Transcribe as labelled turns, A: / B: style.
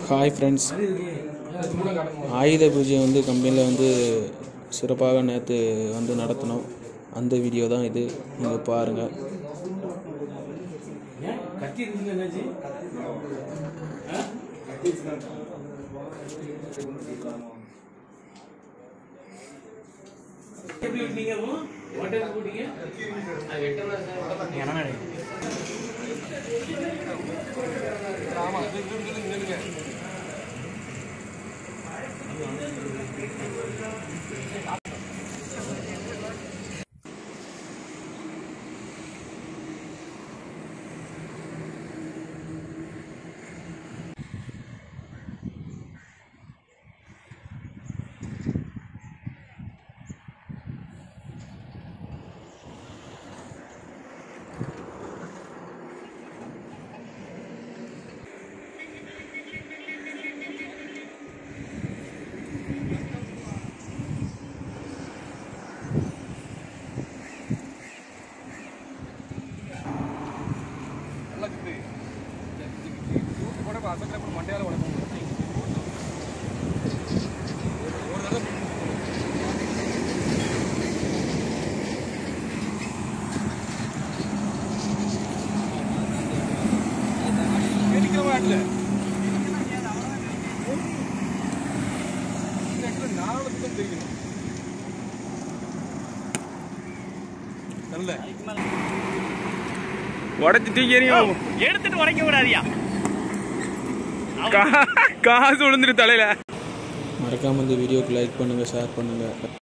A: Hi friends ஆயுத பூஜை வந்து கம்பெனியில் வந்து சிறப்பாக நேற்று வந்து நடத்தினோம் அந்த வீடியோ தான் இது நீங்கள் பாருங்கள்
B: கத்தி இருக்குங்க என்னாச்சு ஆ? எப்படி விட்டீங்க அப்போ ஹோட்டலுக்கு போட்டீங்க அது வெட்டலாம் சார் என்ன ஆமா இது இது இது நில்லுங்க நல்லா குத்து தூக்கு போட அசக்கில் போட்டு மண்டையால் உடம்பு ஒரு தடவை வெடிக்கிற மாட்டில் இந்த இடத்துல நாலு பக்கம் தெரியணும் நல்ல
C: உடச்சி தூக்கி எறியும்
D: எடுத்துட்டு உடைக்க கூடாதியா
C: கா- காசு விழுந்துட்டு தலையில
A: மறக்காமல் இந்த வீடியோக்கு லைக் பண்ணுங்கள் ஷேர் பண்ணுங்கள்